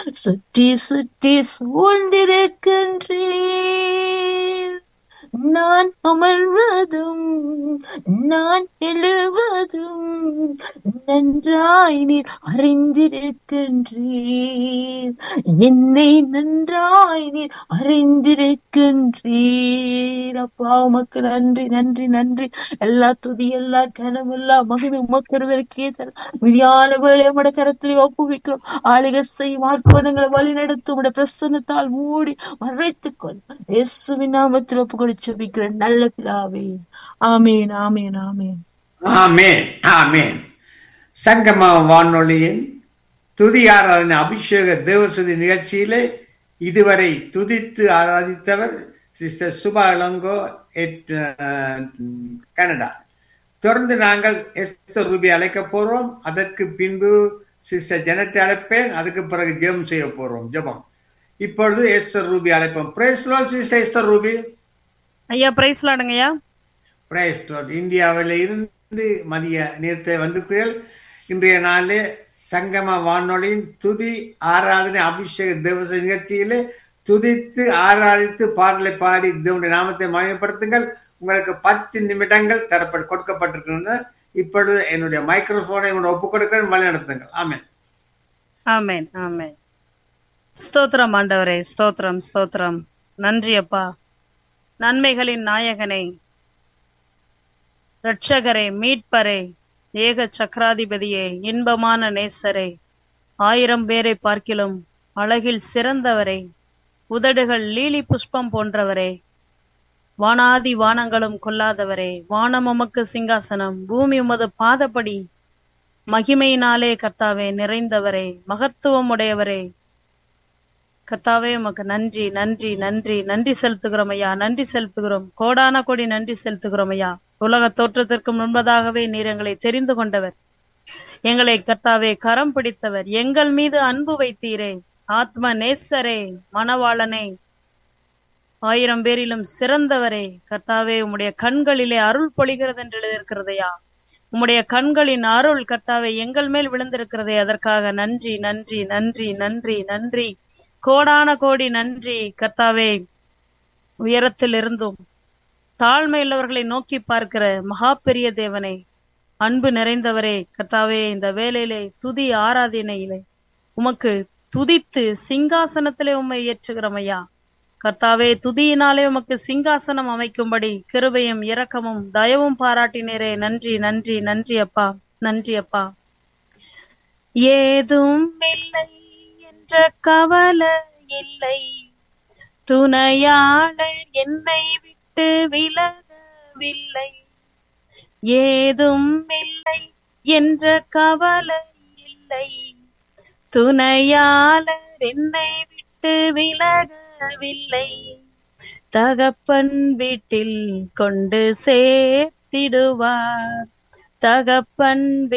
சுற்றி சுற்றி சூழ்ந்திருக்கின்றீர் நான் அமர்வதும் நான் எழுவதும் நன்றாய் நீர் அறிந்திருக்கின்றீர் என்னை நன்றாய் நீர் அறிந்திருக்கின்றீர் அப்பா உமக்கு நன்றி நன்றி நன்றி எல்லா துதி எல்லா கனம் எல்லா மகிமை உமக்கிறதற்கே தர விதியான வேலை உடைய கரத்திலே ஒப்புவிக்கிறோம் ஆளுகை செய்யும் அற்புதங்களை வழி நடத்தும் உடைய பிரசன்னத்தால் மூடி மறைத்துக் கொள் இயேசுவின் நாமத்தில் ஒப்பு கொடுத்து ஜெபிக்கிறேன் நல்ல பிதாவே ஆமேன் ஆமேன் ஆமேன் ஆமேன் ஆமேன் சங்கம வானொலியின் துதி ஆராதனை அபிஷேக தேவசதி நிகழ்ச்சியிலே இதுவரை துதித்து ஆராதித்தவர் சிஸ்டர் சுபா இளங்கோ எட் அஹ், கனடா தொடர்ந்து நாங்கள் எஸ்தர் ரூபி அழைக்க போறோம் அதற்கு பின்பு சிஸ்டர் ஜெனட் அழைப்பேன் அதுக்கு பிறகு ஜெபம் செய்ய போறோம் ஜெபம் இப்பொழுது எஸ்தர் ரூபி அழைப்போம் பிரேஸ் சிஸ்டர் எஸ்தர் ரூபி ஐயா பிரைஸ் லாடுங்கய்யா பிரைஸ் லார்ட். இந்தியாவில் இருந்து மதிய நேரத்தை வந்திருக்கிறீர்கள் இன்றைய நாளிலே சங்கம வானொலியின் துதி ஆராதனை அபிஷேக தேவச நிகழ்ச்சியிலே துதித்து ஆராதித்து பாடலை பாடி தேவனுடைய நாமத்தை மயப்படுத்துங்கள் உங்களுக்கு பத்து நிமிடங்கள் தரப்பட்டு கொடுக்கப்பட்டிருக்கின்றன இப்பொழுது என்னுடைய மைக்ரோபோனை உங்களோட ஒப்புக் கொடுக்கிறேன் வழி நடத்துங்கள் ஆமென் ஆமென் ஆமென் ஸ்தோத்திரம் ஆண்டவரே ஸ்தோத்திரம் ஸ்தோத்திரம் நன்றி அப்பா நன்மைகளின் நாயகனே இரட்சகரே மீட்பரே ஏக சக்கராதிபதியே இன்பமான நேசரே ஆயிரம் பேரை பார்க்கிலும் அழகில் சிறந்தவரே உதடுகள் லீலி புஷ்பம் போன்றவரே வானாதி வானங்களும் கொல்லாதவரே வானம் உமக்கு சிங்காசனம் பூமி உமது பாதப்படி மகிமையினாலே கர்த்தாவே நிறைந்தவரே மகத்துவம் உடையவரே கர்த்தாவே உமக்கு நன்றி நன்றி நன்றி நன்றி செலுத்துகிறோம் ஐயா நன்றி செலுத்துகிறோம் கோடான கோடி நன்றி செலுத்துகிறோம் ஐயா உலக தோற்றத்திற்கு முன்பதாகவே நீர் எங்களை தெரிந்து கொண்டவர் எங்களை கர்த்தாவே கரம் பிடித்தவர் எங்கள் மீது அன்பு வைத்தீரே ஆத்ம நேசரே மணவாளனே ஆயிரம் பேரிலும் சிறந்தவரே கர்த்தாவே உம்முடைய கண்களிலே அருள் பொழிகிறது என்று எழுதியிருக்கிறதையா உம்முடைய கண்களின் அருள் கர்த்தாவே எங்கள் மேல் விழுந்திருக்கிறதே அதற்காக நன்றி நன்றி நன்றி நன்றி நன்றி கோடான கோடி நன்றி கர்த்தாவே உயரத்தில் இருந்தும் தாழ்மையுள்ளவர்களை நோக்கி பார்க்கிற மகா பெரிய தேவனே அன்பு நிறைந்தவரே கர்த்தாவே இந்த வேலையிலே துதி ஆராதனையிலே உமக்கு துதித்து சிங்காசனத்திலே உம்மை ஏற்றுகிறோம் ஐயா கர்த்தாவே துதியினாலே உமக்கு சிங்காசனம் அமைக்கும்படி கிருபையும் இரக்கமும் தயவும் பாராட்டினரே நன்றி நன்றி நன்றி அப்பா நன்றி அப்பா ஏதும் இல்லை என்ற கவலை இல்லை துணையாளர் என்னை விட்டு விலகவில்லை ஏதும் இல்லை என்ற கவலை இல்லை துணையாளர் என்னை விட்டு விலகவில்லை தகப்பன் வீட்டில் கொண்டு சேர்த்திடுவார் தகப்பன்